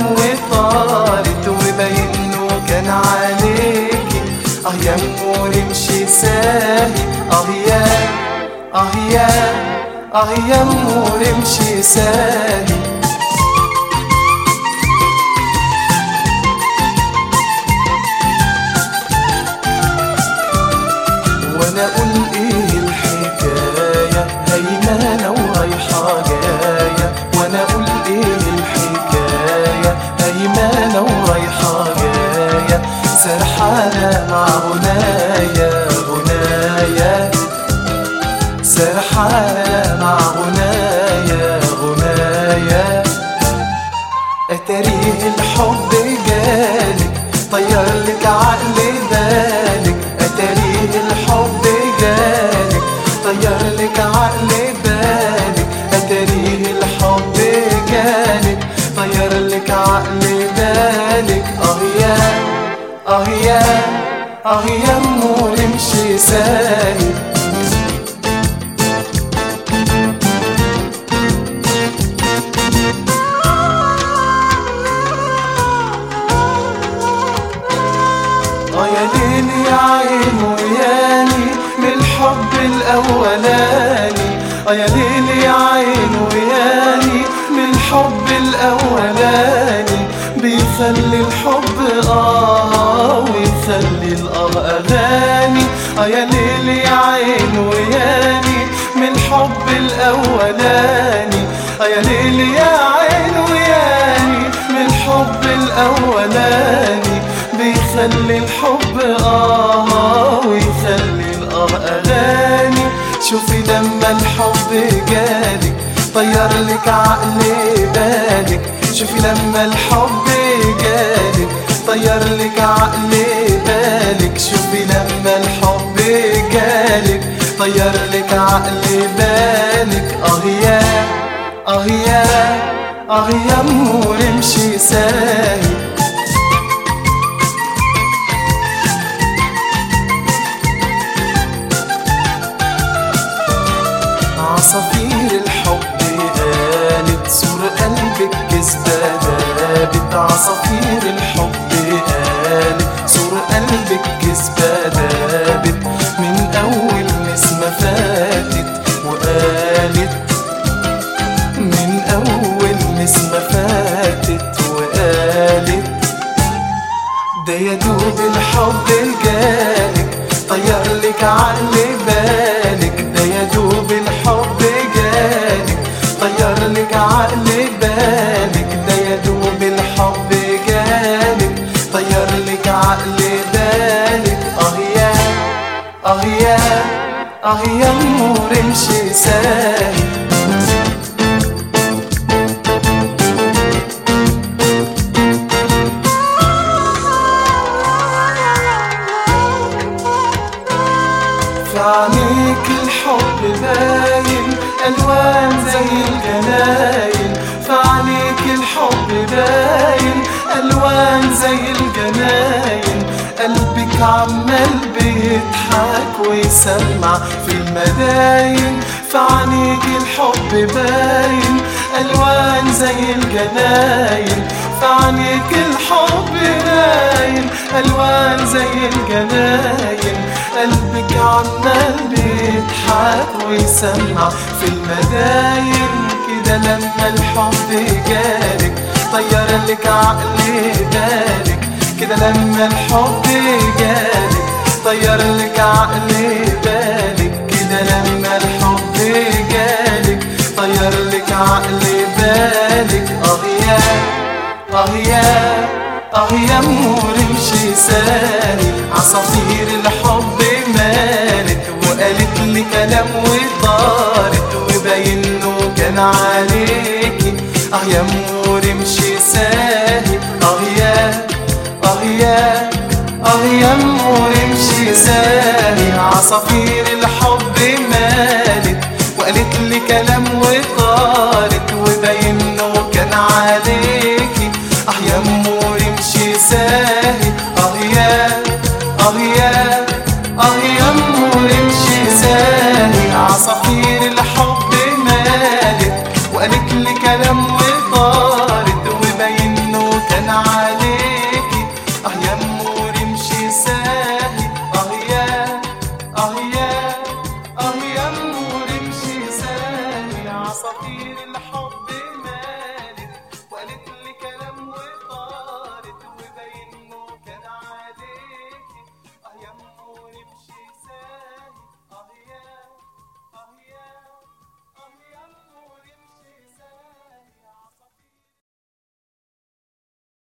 كلام وطارت وبينه كان عليكي اه يا ام رمشي ساهي اه يا اه يا اه يا ام رمشي ساهي وانا اقول ايه الحكايه هيمانه ورايحه جايه وانا اقول ايه الحكايه هيمانه ورايحه جايه سرحانه مع غنايا غنايا سرحانه مع غنايا غنايا اتاريه الحب جالك طير لك عقل بالك اتاريه الحب جالك طير لك عقل بالك اتاريه الحب جالك طير لك عقل بالك اه يا اه يا اه يا امو امشي سايب اه يا ليل يا عين وياني من الحب الاولاني اه يا ليل يا عين وياني من الحب الاولاني بيخلي الحب اه ويخلي الاه اغاني اه يا ليل يا عين وياني من الحب الاولاني اه يا ليل يا عين وياني من الحب الاولاني بيخلي الحب آه ويخلي الآه أغاني شوفي لما الحب جالك طير لك عقل بالك شوفي لما الحب جالك طير لك عقل بالك شوفي لما الحب جالك طير لك عقل بالك اه يا اه يا اه يا امور امشي سايب عصافير الحب قالت سور قلبك كذبة دابت عصافير الحب قالت سور قلبك كذبة دابت من أول نسمة فاتت وقالت من أول نسمة فاتت وقالت ده يا دوب الحب جالك طير لك عقل بالك ده يا دوب الحب جالك طير لك عقل بالك ده يا دوب الحب جالك طير لك عقل بالك اه يا اه يا اه يا امور امشي سايب في عينيك الحب باين الوان زي الجناين في عينيك الحب باين الوان زي الجناين قلبك عمال بيضحك ويسمع في المداين في عينيك الحب باين الوان زي الجناين في عينيك الحب باين الوان زي الجناين قلبك عمال بيضحك ويسمع في المداين كده لما الحب جالك طير لك عقل بالك كده لما الحب جالك طير لك عقل بالك كده لما الحب جالك طير لك عقل بالك اه يا اه يا اه يا امور امشي سالي عصافير الحب مالت وقالت لي كلام وطارت وباينه كان عليكي اه يا امور امشي سالي اه يا اه يا اه يا امور امشي سالي عصافير الحب مالت وقالت لي كلام وطارت وباينه كان عليكي اه يا امور امشي ساهي اه يا اه يا اه يا امور امشي ساهي عصافير الحب مالت وقالت لي كلام وطارت وباينه كان عليك